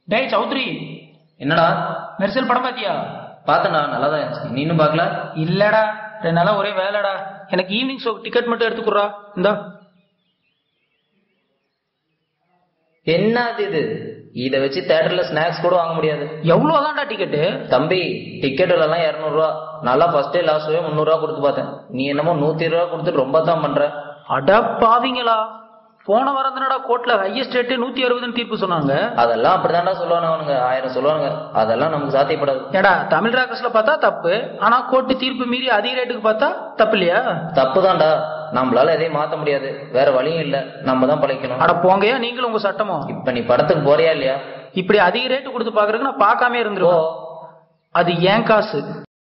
டேய் சௌத்ரி என்னடா மெர்சல் படம் பாத்தியா பார்த்தேன்டா நல்லா தான் இருந்துச்சு நீனும் பார்க்கல இல்லடா ரெண்டு நாளா ஒரே வேலைடா எனக்கு ஈவினிங் ஷோ டிக்கெட் மட்டும் எடுத்துக்குறா இந்தா என்னது இது இதை வச்சு தேட்டர்ல ஸ்நாக்ஸ் கூட வாங்க முடியாது எவ்வளவுதான்டா டிக்கெட்டு தம்பி டிக்கெட் எல்லாம் இரநூறுவா நல்லா ஃபர்ஸ்டே லாஸ்டே முந்நூறுவா கொடுத்து பார்த்தேன் நீ என்னமோ நூத்தி இருபது ரூபா கொடுத்து ரொம்ப தான் பண்ற அட பாவிங்களா போன வாரம் தானடா கோர்ட்ல ஹையஸ்ட் ரேட்டு நூத்தி அறுபதுன்னு தீர்ப்பு சொன்னாங்க அதெல்லாம் அப்படிதான்டா சொல்லுவானு அவனுங்க ஆயிரம் சொல்லுவானுங்க அதெல்லாம் நமக்கு சாத்தியப்படாது ஏடா தமிழ் ராக்கர்ஸ்ல பார்த்தா தப்பு ஆனா கோர்ட்டு தீர்ப்பு மீறி அதிக ரேட்டுக்கு பார்த்தா தப்பு இல்லையா தப்புதான்டா நம்மளால எதையும் மாத்த முடியாது வேற வழியும் இல்ல நம்ம தான் பழைக்கணும் அட போங்கயா நீங்களும் உங்க சட்டமும் இப்ப நீ படத்துக்கு போறியா இல்லையா இப்படி அதிக ரேட்டு கொடுத்து பாக்குறதுக்கு நான் பார்க்காம போ இருந்துருவோம் அது ஏன் காசு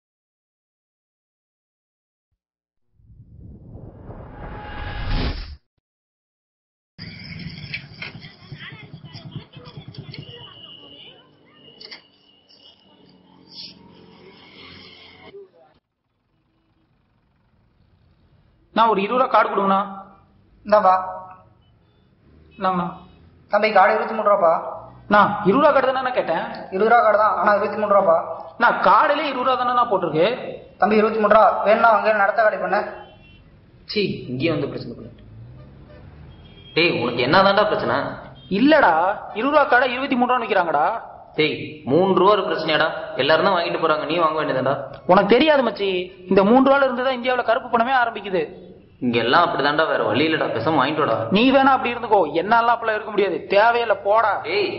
நான் ஒரு இருபது ரூபா கார்டு கொடுங்கண்ணா இந்தாப்பா இந்தாங்கண்ணா தம்பி கார்டு இருபத்தி மூணு ரூபாப்பா நான் இருபது ரூபா கார்டு தானே நான் கேட்டேன் இருபது ரூபா கார்டு தான் ஆனால் இருபத்தி மூணு ரூபாப்பா நான் கார்டுல இருபது ரூபா தானே நான் போட்டிருக்கு தம்பி இருபத்தி மூணு ரூபா வேணும்னா அங்கே நடத்த கார்டு பண்ண சீ இங்கேயே வந்து பிரச்சனை பண்ணு டேய் உனக்கு என்னதான்டா பிரச்சனை இல்லடா இருபது ரூபா கார்டை இருபத்தி மூணு ரூபா விற்கிறாங்கடா டேய் மூணு ரூபா ஒரு பிரச்சனையாடா எல்லாரும் தான் வாங்கிட்டு போறாங்க நீ வாங்க வேண்டியதாடா உனக்கு தெரியாது மச்சி இந்த மூன்று ரூபால இருந்து தான் இந்தியாவில் கருப்பு பணமே ஆரம்பிக்குது இங்க எல்லாம் அப்படிதான்டா வேற வழி இல்லடா பேசாம வாங்கிட்டோடா நீ வேணா அப்படி இருந்துக்கோ என்னாலாம் அப்பெல்லாம் இருக்க முடியாது தேவையில்ல போடா டேய்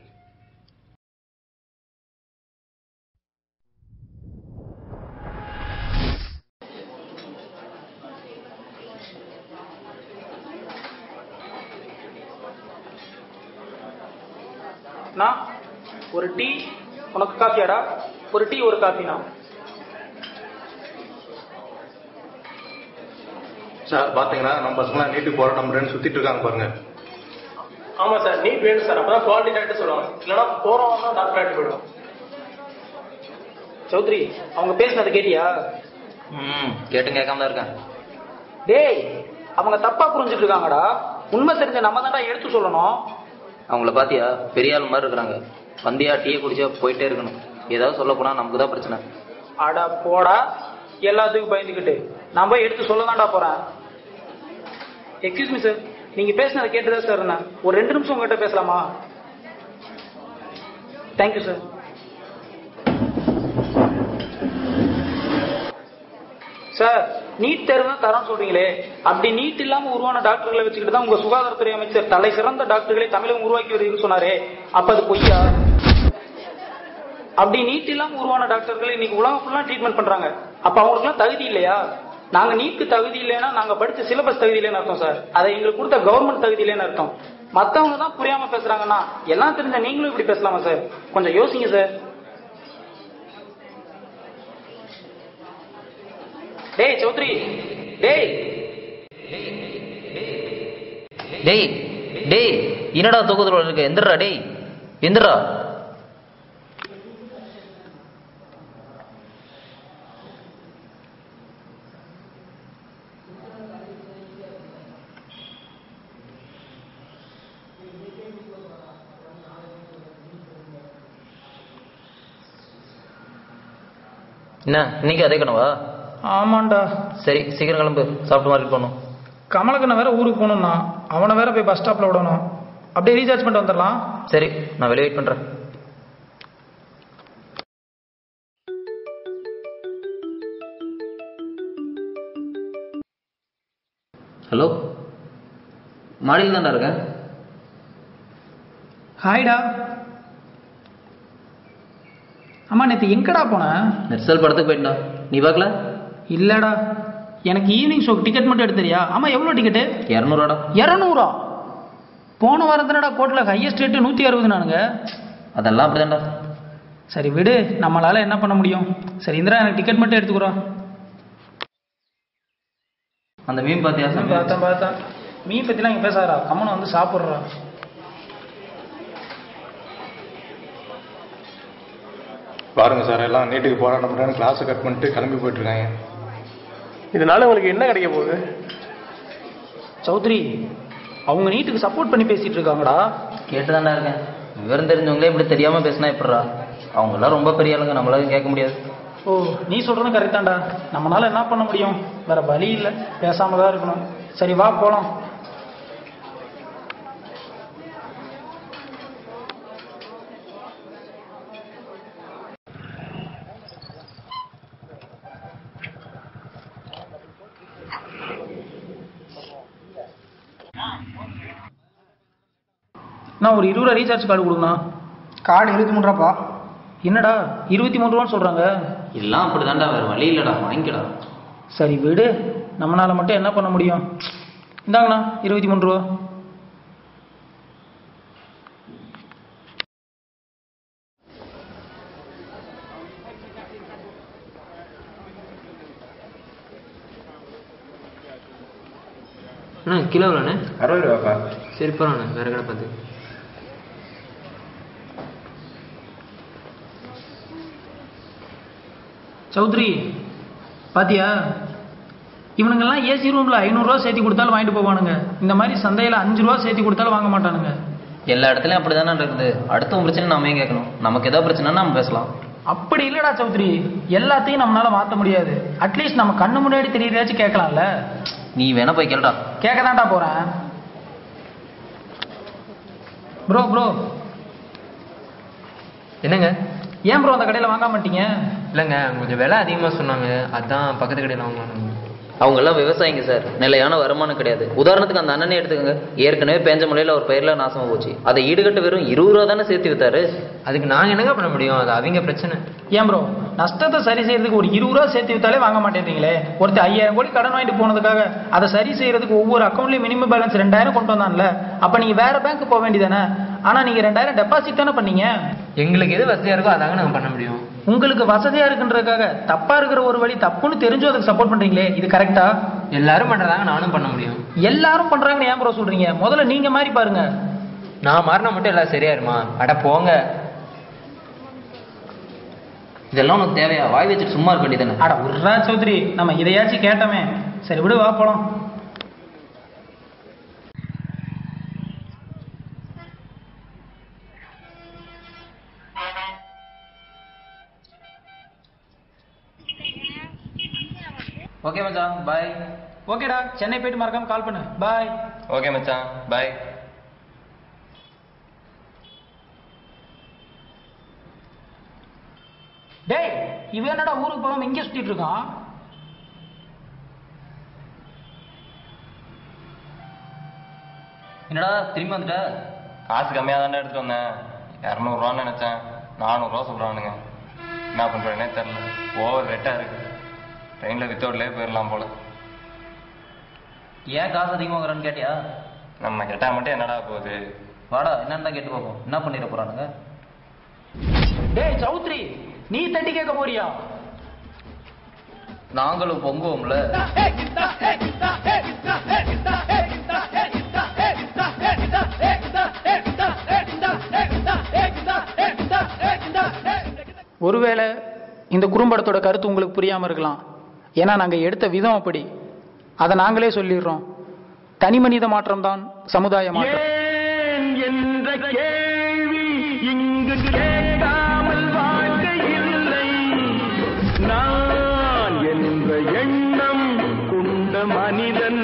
நான் ஒரு டீ உனக்கு காஃபியாடா ஒரு டீ ஒரு காஃபினா சார் பாத்தீங்கன்னா நம்ம பசங்களாம் நீட்டுக்கு போராட்டம் பண்றேன்னு சுத்திட்டு இருக்காங்க பாருங்க ஆமா சார் நீட் வேணும் சார் அப்பதான் குவாலிட்டி டாக்டர் சொல்லுவாங்க இல்லைன்னா போறவங்க தான் டாக்டர் ஆகிட்டு போயிடும் சௌத்ரி அவங்க பேசினது கேட்டியா ம் கேட்டும் கேட்காம தான் இருக்கேன் டேய் அவங்க தப்பா புரிஞ்சுட்டு இருக்காங்கடா உண்மை தெரிஞ்ச நம்ம தான்டா எடுத்து சொல்லணும் அவங்கள பாத்தியா பெரிய ஆள் மாதிரி இருக்கிறாங்க வந்தியா டீயை குடிச்சா போயிட்டே இருக்கணும் ஏதாவது சொல்ல போனா நமக்கு தான் பிரச்சனை அட போடா எல்லாத்துக்கும் பயந்துக்கிட்டு நான் போய் எடுத்து சொல்ல தான்டா போறேன் எக்ஸ்கியூஸ் மீ சார் நீங்க பேசினதை கேட்டுதான் சார் நான் ஒரு ரெண்டு நிமிஷம் உங்ககிட்ட பேசலாமா தேங்க்யூ சார் சார் நீட் தேர்வு தான் தரம் சொல்றீங்களே அப்படி நீட் இல்லாம உருவான டாக்டர்களை வச்சுக்கிட்டு தான் உங்க சுகாதாரத்துறை அமைச்சர் தலை சிறந்த டாக்டர்களை தமிழகம் உருவாக்கி வருதுன்னு சொன்னாரே அப்ப அது பொய்யா அப்படி நீட் இல்லாம உருவான டாக்டர்கள் இன்னைக்கு உலகம் ஃபுல்லா ட்ரீட்மெண்ட் பண்றாங்க அப்ப அவங்களுக்குலாம் தகுதி இல்லையா நாங்க நீட்க்கு தகுதி இல்லைன்னா நாங்க படிச்ச சிலபஸ் தகுதி இல்லைன்னு அர்த்தம் சார் அதை எங்களுக்கு கொடுத்த கவர்மெண்ட் தகுதி இல்லைன்னு அர்த்தம் மத்தவங்க தான் புரியாம பேசுறாங்கன்னா எல்லாம் தெரிஞ்ச நீங்களும் இப்படி பேசலாமா சார் கொஞ்சம் யோசிங்க சார் டேய் சௌத்ரி டேய் டேய் டேய் என்னடா தூக்கத்துல இருக்க எந்திரா டேய் எந்திரா என்ன இன்னைக்கு அதே கனவா ஆமாண்டா சரி சீக்கிரம் கிளம்பு சாப்பிட்டு மார்க்கெட் போகணும் கமலக்கண்ணை வேற ஊருக்கு போகணும்னா அவனை வேற போய் பஸ் ஸ்டாப்ல விடணும் அப்படியே ரீசார்ஜ் பண்ணிட்டு வந்துடலாம் சரி நான் வெளியே வெயிட் பண்றேன் ஹலோ மாடியில் தான்டா இருக்கேன் ஹாய்டா அம்மா நேற்று எங்கடா போன மெர்சல் படத்துக்கு போயிட்டா நீ பார்க்கல இல்லடா எனக்கு ஈவினிங் ஷோக்கு டிக்கெட் மட்டும் எடுத்துறியா ஆமா எவ்வளோ டிக்கெட்டு இரநூறுவாடா இரநூறா போன வாரம் தானடா கோர்ட்டில் ஹையஸ்ட் ரேட்டு நூற்றி அறுபது நானுங்க அதெல்லாம் அப்படிதான்டா சரி விடு நம்மளால என்ன பண்ண முடியும் சரி இந்திரா எனக்கு டிக்கெட் மட்டும் எடுத்துக்கிறோம் அந்த மீன் பார்த்தியா செம்மையா இருந்துச்சு. பார்த்தேன் பார்த்தேன் மீன் பற்றிலாம் இங்கே பேசாதடா கம்மனை வந்து சாப்பிட்றா பாருங்க சார் எல்லாம் நீட்டுக்கு போராட்டம் பண்றேன்னு கிளாஸை கட் பண்ணிட்டு கிளம்பி போயிட்டு இருக்காங்க இதனால உங்களுக்கு என்ன கிடைக்க போகுது சௌத்ரி அவங்க நீட்டுக்கு சப்போர்ட் பண்ணி பேசிட்டு இருக்காங்கடா கேட்டுதான்டா இருக்கேன் விவரம் தெரிஞ்சவங்களே இப்படி தெரியாம பேசினா எப்படிடா அவங்க எல்லாம் ரொம்ப பெரிய ஆளுங்க நம்மளால கேட்க முடியாது ஓ நீ சொல்றதும் கரெக்ட் தான்டா நம்மளால என்ன பண்ண முடியும் வேற வழி இல்லை பேசாம தான் இருக்கணும் சரி வா போலாம் நான் ஒரு இருபது ரூபா ரீசார்ஜ் கார்டு கொடுங்கண்ணா கார்டு இருபத்தி மூணு ரூபாப்பா என்னடா இருபத்தி மூணு ரூபான்னு சொல்றாங்க எல்லாம் அப்படிதான்டா வேற வழி இல்லடா வாங்கிக்கடா சரி விடு நம்மளால மட்டும் என்ன பண்ண முடியும் இந்தாங்கண்ணா இருபத்தி மூணு ரூபா அண்ணா கிலோ எவ்வளோண்ணே அறுபது ரூபாப்பா சரி பரவாயில்ல வேற கடை பார்த்து சௌத்ரி பாத்தியா இவனுங்கெல்லாம் ஏசி ரூம்ல ஐநூறுரூவா சேர்த்து கொடுத்தாலும் வாங்கிட்டு போவானுங்க இந்த மாதிரி சந்தையில அஞ்சு ரூபா சேர்த்து கொடுத்தாலும் வாங்க மாட்டானுங்க எல்லா இடத்துலயும் அப்படிதானே இருக்குது அடுத்தவங்க பிரச்சனை நாம ஏன் கேட்கணும் நமக்கு ஏதாவது பிரச்சனைனா நம்ம பேசலாம் அப்படி இல்லடா சௌத்ரி எல்லாத்தையும் நம்மளால மாத்த முடியாது அட்லீஸ்ட் நம்ம கண்ணு முன்னாடி தெரியறதாச்சும் கேட்கலாம்ல நீ வேணா போய் கேளுடா கேட்க தான்டா போறேன் ப்ரோ ப்ரோ என்னங்க ஏன் ப்ரோ அந்த கடையில வாங்க மாட்டீங்க இல்லைங்க கொஞ்சம் விலை அதிகமாக சொன்னாங்க அதான் பக்கத்து கடையில் வாங்கணும் அவங்க எல்லாம் விவசாயிங்க சார் நிலையான வருமானம் கிடையாது உதாரணத்துக்கு அந்த அண்ணனே எடுத்துக்கோங்க ஏற்கனவே பேஞ்ச முறையில் அவர் பயிரில் நாசமா போச்சு அதை ஈடுகட்ட வெறும் இருபது ரூபா தானே சேர்த்து வித்தாரு அதுக்கு நாங்கள் என்னங்க பண்ண முடியும் அது அவங்க பிரச்சனை ஏன் ப்ரோ நஷ்டத்தை சரி செய்யறதுக்கு ஒரு இருபது ரூபா சேர்த்து வித்தாலே வாங்க மாட்டேன்றீங்களே ஒருத்தர் ஐயாயிரம் கோடி கடன் வாங்கிட்டு போனதுக்காக அதை சரி செய்யறதுக்கு ஒவ்வொரு அக்கௌண்ட்லயும் மினிமம் பேலன்ஸ் ரெண்டாயிரம் கொண்டு வந்தான்ல அப்ப நீங்க வேற பேங்க் போக வேண்டியதானே ஆனா நீங்க ரெண்டாயிரம் டெபாசிட் தானே பண்ணீங்க எங்களுக்கு எது வசதியாக இருக்கோ அதாங்க நாங்கள் பண்ண முடியும் உங்களுக்கு வசதியா இருக்குன்றதுக்காக தப்பா இருக்கிற ஒரு வழி தப்புன்னு தெரிஞ்சும் அதுக்கு சப்போர்ட் பண்றீங்களே இது கரெக்டா எல்லாரும் பண்ணுறதாங்க நானும் பண்ண முடியும் எல்லாரும் பண்றாங்கன்னு ஏன் ப்ரோ சொல்றீங்க முதல்ல நீங்க மாதிரி பாருங்க நான் மாறினா மட்டும் எல்லாம் சரியாயிருமா அட போங்க இதெல்லாம் உனக்கு தேவையா வாய் வச்சுட்டு சும்மா இருக்க வேண்டியதானே அட உர்ரா சௌத்ரி நம்ம இதையாச்சும் கேட்டோமே சரி விடு வா போலாம் ஓகே மச்சான் பாய் ஓகேடா சென்னை போயிட்டு மறக்காம கால் பண்ணு பாய் ஓகே மச்சான் பாய் டேய் இவன் என்னடா ஊருக்கு போகாம இங்கே சுத்திட்டு இருக்கான் என்னடா திரும்பி வந்துட்ட காசு கம்மியாக தானே எடுத்துட்டு வந்தேன் இரநூறுவான்னு நினச்சேன் நானூறுரூவா சொல்கிறானுங்க என்ன பண்ணுறேனே தெரில ஓவர் ரேட்டாக இருக்கு ட்ரெயினில் வித்தவுட்லேயே போயிடலாம் போல ஏன் காசு அதிகமாகறான்னு கேட்டியா நம்ம கேட்டால் மட்டும் என்னடா போகுது வாடா என்னன்னு தான் கேட்டு பார்ப்போம் என்ன பண்ணிட போறானுங்க டேய் சௌத்ரி நீ தட்டி கேட்க போறியா நாங்களும் பொங்குவோம்ல ஒருவேளை இந்த குறும்படத்தோட கருத்து உங்களுக்கு புரியாம இருக்கலாம் ஏன்னா நாங்க எடுத்த விதம் அப்படி அதை நாங்களே சொல்லிடுறோம் தனி மனித மாற்றம் தான் சமுதாய மாற்றம் என்ற கேள்வி இங்கு கேட்காமல் வாழ்க்கை இல்லை நான் என்ற எண்ணம் கொண்ட மனிதன்